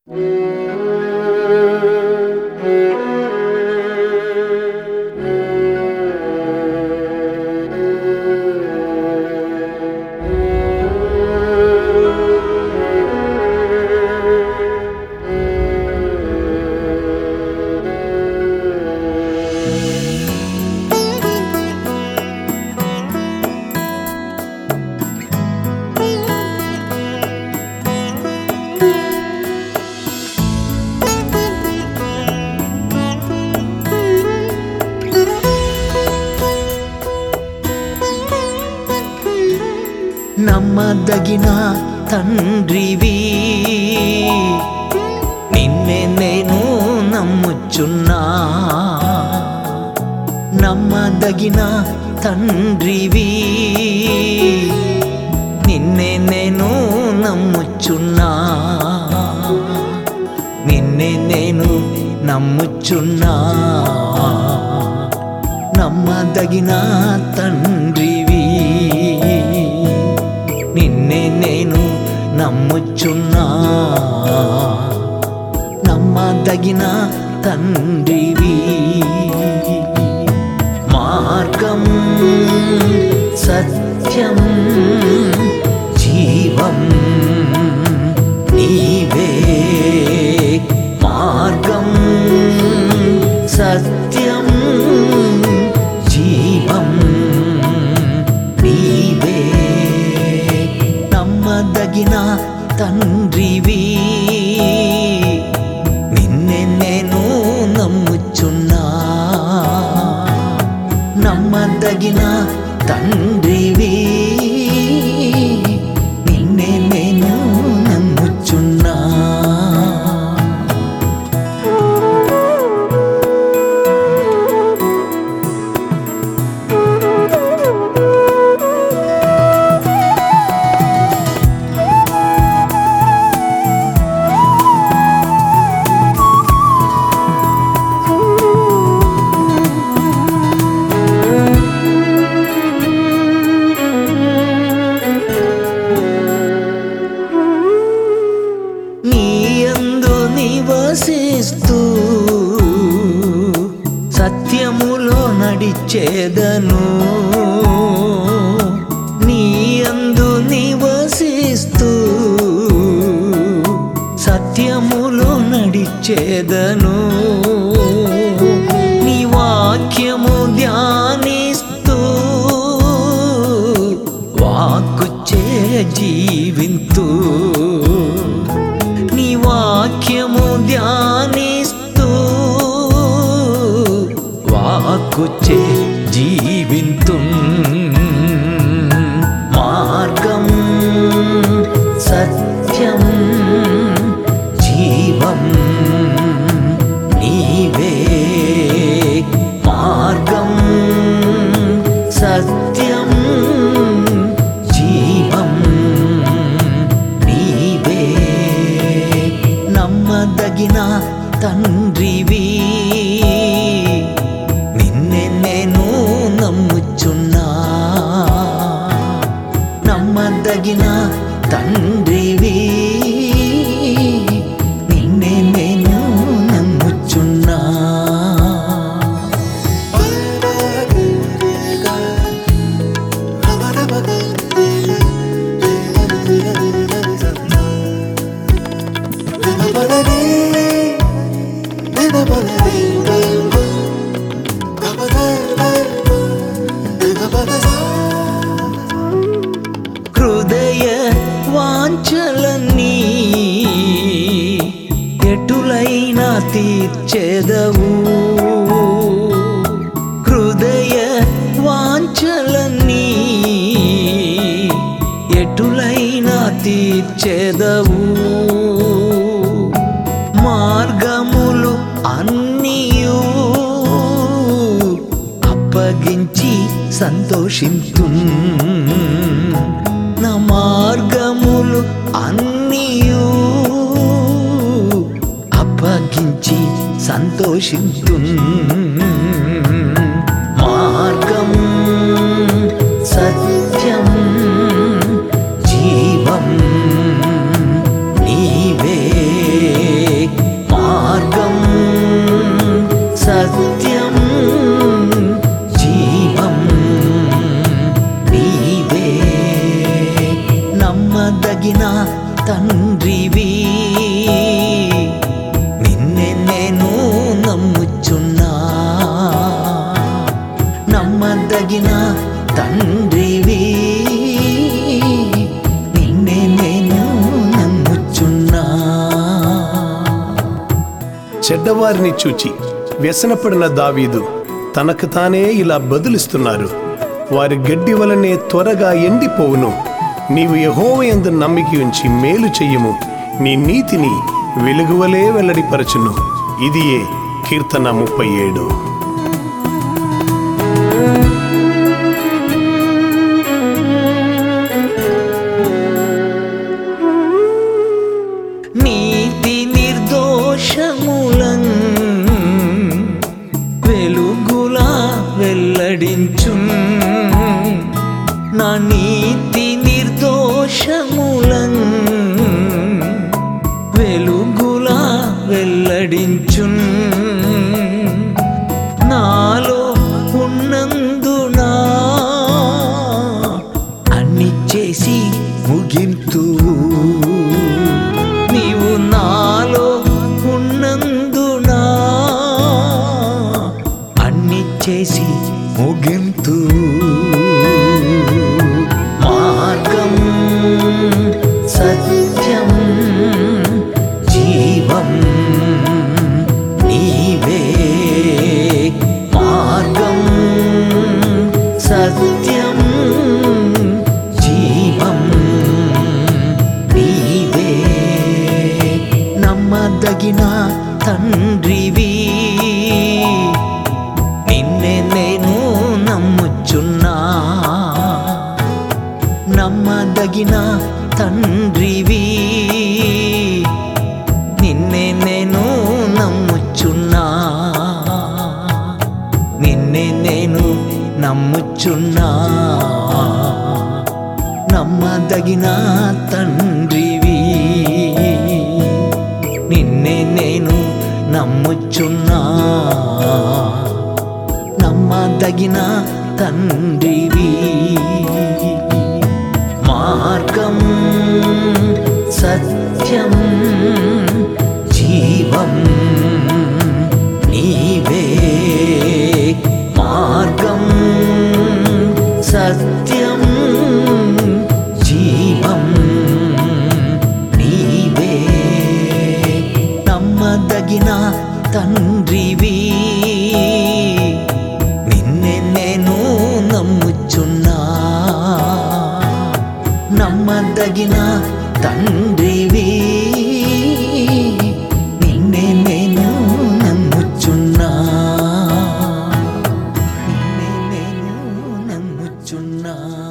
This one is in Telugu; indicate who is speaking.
Speaker 1: నమ్మదగిన తండ్రివి నిన్నే నేను నమ్ముచున్నా నమ్మదగిన తండ్రివి నిన్నే నేను నమ్ముచున్నా నిన్నే నేను నమ్ముచున్నా నమ్మదగిన తండ్రివి నిన్నే నేను నమ్ముచున్నా నమ్మదగిన తండ్రివి మార్గం సత్యం జీవం నీవే మార్గం సత్యం జీవం నీవే నమ్మదగిన తండ్రివి నిన్నే నేను నమ్ముచున్నా నమ్మదగిన తండ్రివి నిన్నే నేను నమ్ముచున్నా నీయందు నివసిస్తూ సత్యములో నడిచేదను నీయందు నివసిస్తూ సత్యములో నడిచేదను నీ వాక్యము ధ్యానిస్తూ వాక్కుచ్చే జీవింతూ నీ వాక్యము ధ్యానిస్తూ వాక్కుచ్చే జీవింతు మార్గం సత్యం జీవం నీవే మార్గం సత్యం జీవం నీవే నమ్మదగిన తండ్రివి నిన్నే నేను నమ్ముచున్నా నమ్మదగిన తండ్రివి నిన్నే నేను నమ్ముచున్నా హృదయ వాంఛలన్నీ ఎటులైనా తీర్చెదవు హృదయ వాంఛలన్నీ ఎటులైనా తీర్చెదవు మార్గములు అన్నీయు అప్పగించి సంతోషింతు నా మార్గములు అన్నీయు అప్పగించి సంతోషింతు మార్గం సత్యం జీవం నీవే
Speaker 2: చెడ్డవారిని చూచి వ్యసనపడిన దావీదు తనకు తానే ఇలా బదులిస్తున్నారు వారి గడ్డి వలనే త్వరగా ఎండిపోవును నీవు యెహోవాయందు నమ్మిక ఉంచి మేలు చెయ్యము నీ నీతిని వెలుగువలే వెల్లడిపరచును ఇదియే కీర్తన ముప్పై ఏడు
Speaker 1: నీతి నిర్దోషములం వెలుగులా వెల్లడించు నా నీతి నిర్దోషములం వెలుగులా వెల్లడించు నాలో ఉన్నందునా అన్ని చేసి ముగింతు నీవు నాలో ఉన్నందునా అన్ని చేసి ముగింతు మార్గం సత్యం జీవం నీవే మార్గం సత్యం జీవం నీవే నమ్మదగిన తండ్రివి నిన్నే నేను నమ్ముచున్నా నమ్మదగిన తండ్రివి నిన్నే నేను నమ్ముచున్నా నిన్నే నేను నమ్ముచున్నా నమ్మదగిన తండ్రివి నిన్నే నేను నమ్ముచున్నా నమ్మదగిన తండ్రివి మార్గం సత్యం జీవం నీవే మార్గం సత్యం జీవం నీవే నమ్మదగిన తండ్రివి నిన్నే నేను నమ్ముచున్నా నమ్మదగిన తండ్రివి నిన్నే నేను నమ్ముచున్నా నిన్నే నేను నమ్ముచున్నా